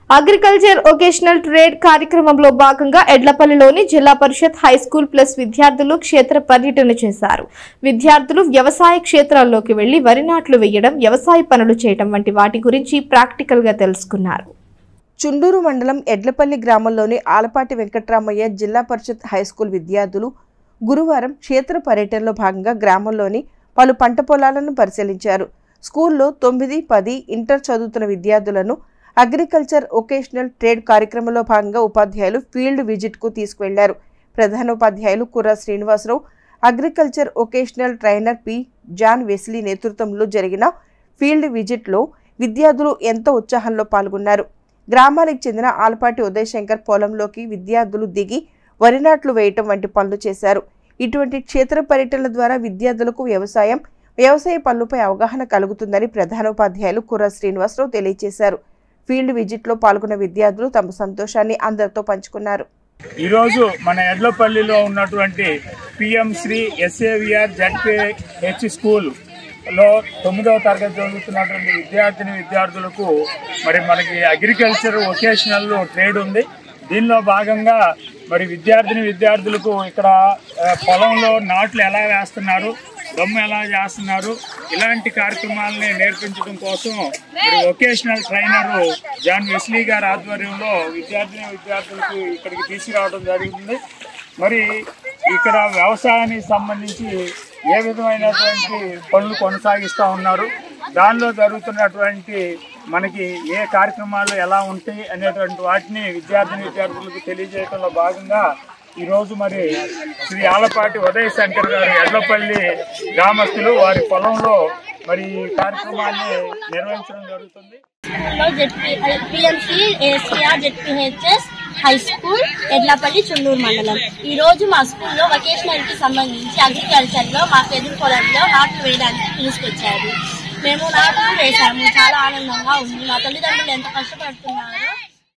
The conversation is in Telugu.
అగ్రికల్చర్ ఒకేషనల్ ట్రేడ్ కార్యక్రమంలో భాగంగా ఎడ్లపల్లిలోని జిల్లా పరిషత్ హై స్కూల్ ప్లస్ విద్యార్థులు క్షేత్ర పర్యటన చేశారు విద్యార్థులు వ్యవసాయ క్షేత్రాల్లోకి వెళ్లి వరి నాట్లు వేయడం వ్యవసాయ పనులు చేయడం వంటి వాటి గురించి ప్రాక్టికల్ గా తెలుసుకున్నారు చుండూరు మండలం ఎడ్లపల్లి గ్రామంలోని ఆలపాటి వెంకట్రామయ్య జిల్లా పరిషత్ హైస్కూల్ విద్యార్థులు గురువారం క్షేత్ర పర్యటనలో భాగంగా గ్రామంలోని పలు పంట పొలాలను పరిశీలించారు స్కూల్లో తొమ్మిది పది ఇంటర్ చదువుతున్న విద్యార్థులను అగ్రికల్చర్ ఒకేషనల్ ట్రేడ్ కార్యక్రమంలో భాగంగా ఉపాధ్యాయులు ఫీల్డ్ విజిట్కు తీసుకువెళ్లారు ప్రధానోపాధ్యాయులు Kurra Srinivasarao agriculture vocational trainer P John Wesley నేతృత్వంలో జరిగిన ఫీల్డ్ విజిట్లో విద్యార్థులు ఎంతో ఉత్సాహంలో పాల్గొన్నారు గ్రామానికి చెందిన ఆలపాటి ఉదయ్ శంకర్ పొలంలోకి విద్యార్థులు దిగి వరి నాట్లు వేయటం వంటి పనులు చేశారు ఇటువంటి క్షేత్ర పర్యటనల ద్వారా విద్యార్థులకు వ్యవసాయం వ్యవసాయ పనులపై అవగాహన కలుగుతుందని ప్రధానోపాధ్యాయులు కుర్ర శ్రీనివాసరావు తెలియజేశారు ఫీల్డ్ విజిట్లో పాల్గొన్న విద్యార్థులు తమ సంతోషాన్ని అందరితో పంచుకున్నారు ఈరోజు మన ఎడ్లపల్లిలో ఉన్నటువంటి PM Shri SAVR ZPH school లో తొమ్మిదవ తరగతి చదువుతున్నటువంటి విద్యార్థిని విద్యార్థులకు మరి మనకి అగ్రికల్చర్ వొకేషనల్ ట్రేడ్ ఉంది దీనిలో భాగంగా మరి విద్యార్థిని విద్యార్థులకు ఇక్కడ ఆ, పొలంలో నాట్లు ఎలా వేస్తున్నారు దమ్ము ఎలా చేస్తున్నారు ఇలాంటి కార్యక్రమాలని నేర్పించడం కోసం మరి వొకేషనల్ ట్రైనర్ జాన్ వెస్లీ గారి ఆధ్వర్యంలో విద్యార్థిని విద్యార్థులకు ఇక్కడికి తీసుకురావడం జరుగుతుంది మరి ఇక్కడ వ్యవసాయానికి సంబంధించి ఏ విధమైనటువంటి పనులు కొనసాగిస్తూ ఉన్నారు దానిలో జరుగుతున్నటువంటి మనకి ఏ కార్యక్రమాలు ఎలా ఉంటాయి అనేటువంటి వాటిని విద్యార్థిని విద్యార్థులకు తెలియజేయడంలో భాగంగా ఈరోజు మరి శ్రీ ఆలపాటి ఉదయ్ శంకర్ గారు ఎడ్లపల్లి గ్రామస్తులు వారి పొలంలో మరి ఈ కార్యక్రమాన్ని నిర్వహించడం జరుగుతుంది స్కూల్లో ZP PMC ACR ZPHS high school Edlapalli Chundur మండలం ఈ రోజు మా స్కూల్లో వొకేషనల్ కి సంబంధించి అగ్రికల్చర్ లో మాకు ఎదురు పొలంలో నాట్లు వేయడానికి తీసుకొచ్చారు మేము నాట్లు వేసాము చాలా ఆనందంగా ఉంది మా తల్లిదండ్రులు ఎంత కష్టపడుతున్నారో